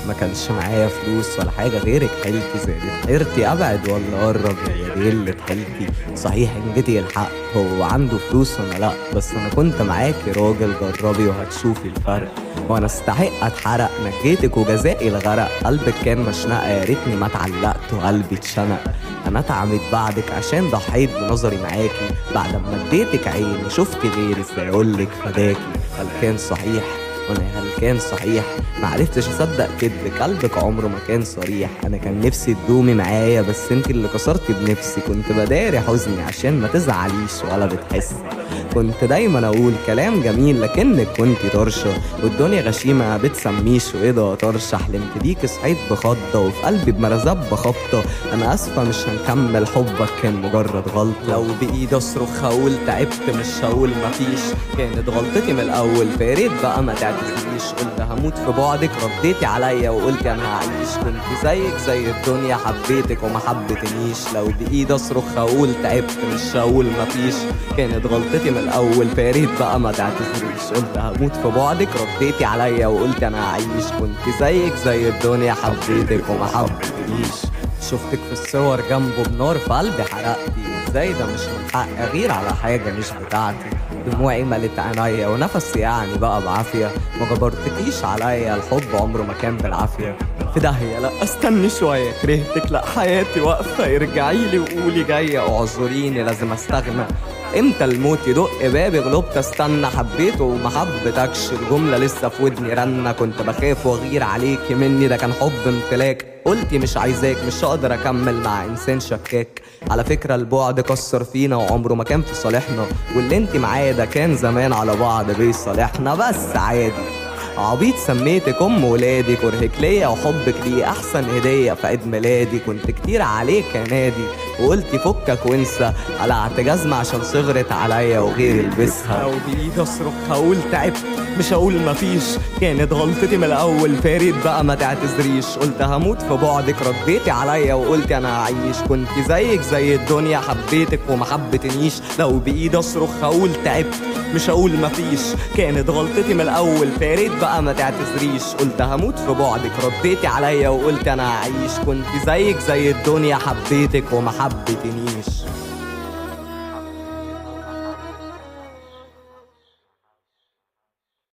ما كانش معايا فلوس ولا حاجة غيرك حيلتي زادت حيرتي أبعد ولا أقرب يا دي اللي حيلتي صحيح إن جيتي الحق هو عنده فلوس وأنا لأ بس أنا كنت معاكي راجل جربي وهتشوفي الفرق وأنا استحق أتحرق نجيتك وجزائي الغرق قلبك كان مشنقة يا ريتني ما اتعلقت وقلبي اتشنق انا اتعبت بعدك عشان ضحيت بنظري معاكي بعد ما اديتك عيني شفت غيري ازاي اقولك فداكي هل كان صحيح وانا هل كان صحيح معرفتش اصدق كدبك قلبك عمره ما كان صريح انا كان نفسي تدومي معايا بس انت اللي كسرتي بنفسي كنت بداري حزني عشان ما تزعليش ولا بتحسي كنت دايما اقول كلام جميل لكنك كنت طرشه والدنيا غشيمه بتسميش وايه طرشه حلمت بيك صحيت بخضه وفي قلبي بمرزب خبطه انا اسفه مش هنكمل حبك كان مجرد غلطه لو بايدي اصرخ هقول تعبت مش هقول مفيش كانت غلطتي من الاول فياريت بقى ما تعتذريش قلت هموت في بعدك رديتي عليا وقلت انا هعيش كنت زيك زي الدنيا حبيتك وما حبتنيش لو بايدي اصرخ هقول تعبت مش هقول مفيش كانت غلطتي من الاول فياريت بقى ما تعتذريش قلت هموت في بعدك رديتي عليا وقلت انا هعيش كنت زيك زي الدنيا حبيتك وما حبتنيش شفتك في الصور جنبه بنار في قلبي حرقتي ازاي ده مش من حق اغير على حاجه مش بتاعتي دموعي ملت عينيا ونفسي يعني بقى بعافيه ما جبرتكيش عليا الحب عمره ما كان بالعافيه في داهيه لا استني شويه كرهتك لا حياتي واقفه ارجعي لي وقولي جايه اعذريني لازم استغنى امتى الموت يدق بابي غلبت استنى حبيته وما حبتكش الجملة لسه في ودني رنة كنت بخاف واغير عليكي مني ده كان حب امتلاك قلتي مش عايزاك مش هقدر اكمل مع انسان شكاك على فكرة البعد كسر فينا وعمره ما كان في صالحنا واللي انت معايا ده كان زمان على بعض بيصالحنا بس عادي عبيط سميتك ام ولادي كرهك ليا وحبك ليه احسن هديه في عيد ميلادي كنت كتير عليك يا نادي وقلتي فكك وانسى قلعت جزمة عشان صغرت عليا وغيري البسها لو بايدي اصرخ هقول تعبت مش هقول مفيش كانت غلطتي من الاول فارد بقى ما تعتذريش قلت هموت في بعدك رديتي عليا وقلت انا هعيش كنت زيك زي الدنيا حبيتك وما حبتنيش لو بايدي اصرخ هقول تعبت مش هقول مفيش كانت غلطتي من الاول فارد بقى ما تعتذريش قلت هموت في بعدك رديتي عليا وقلت انا هعيش كنت زيك زي الدنيا حبيتك وما حبتنيش